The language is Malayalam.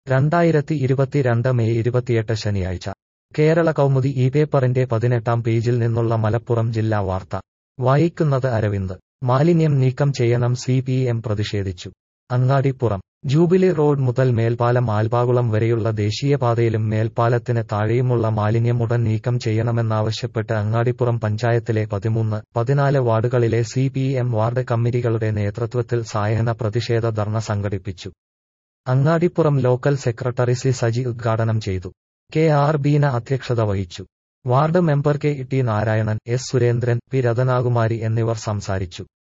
രണ്ടായിരത്തി ഇരുപത്തിരണ്ട് മെയ് ഇരുപത്തിയെട്ട് ശനിയാഴ്ച കേരള കൗമുദി ഈ പേപ്പറിന്റെ പതിനെട്ടാം പേജിൽ നിന്നുള്ള മലപ്പുറം ജില്ലാ വാർത്ത വായിക്കുന്നത് അരവിന്ദ് മാലിന്യം നീക്കം ചെയ്യണം സി പി എം പ്രതിഷേധിച്ചു അങ്ങാടിപ്പുറം ജൂബിലി റോഡ് മുതൽ മേൽപ്പാലം ആൽപാകുളം വരെയുള്ള ദേശീയപാതയിലും മേൽപ്പാലത്തിന് താഴെയുമുള്ള മാലിന്യം ഉടൻ നീക്കം ചെയ്യണമെന്നാവശ്യപ്പെട്ട് അങ്ങാടിപ്പുറം പഞ്ചായത്തിലെ പതിമൂന്ന് പതിനാല് വാർഡുകളിലെ സി പി എം വാർഡ് കമ്മിറ്റികളുടെ നേതൃത്വത്തിൽ സായഹന പ്രതിഷേധ ധർണ സംഘടിപ്പിച്ചു Angadipuram local secretary C Saji ഉദ്ഘാടനം ചെയ്തു കെ ആർ ബീന അധ്യക്ഷത വഹിച്ചു ward member K T Narayanan S Surendran P Rathnakumari എന്നിവർ സംസാരിച്ചു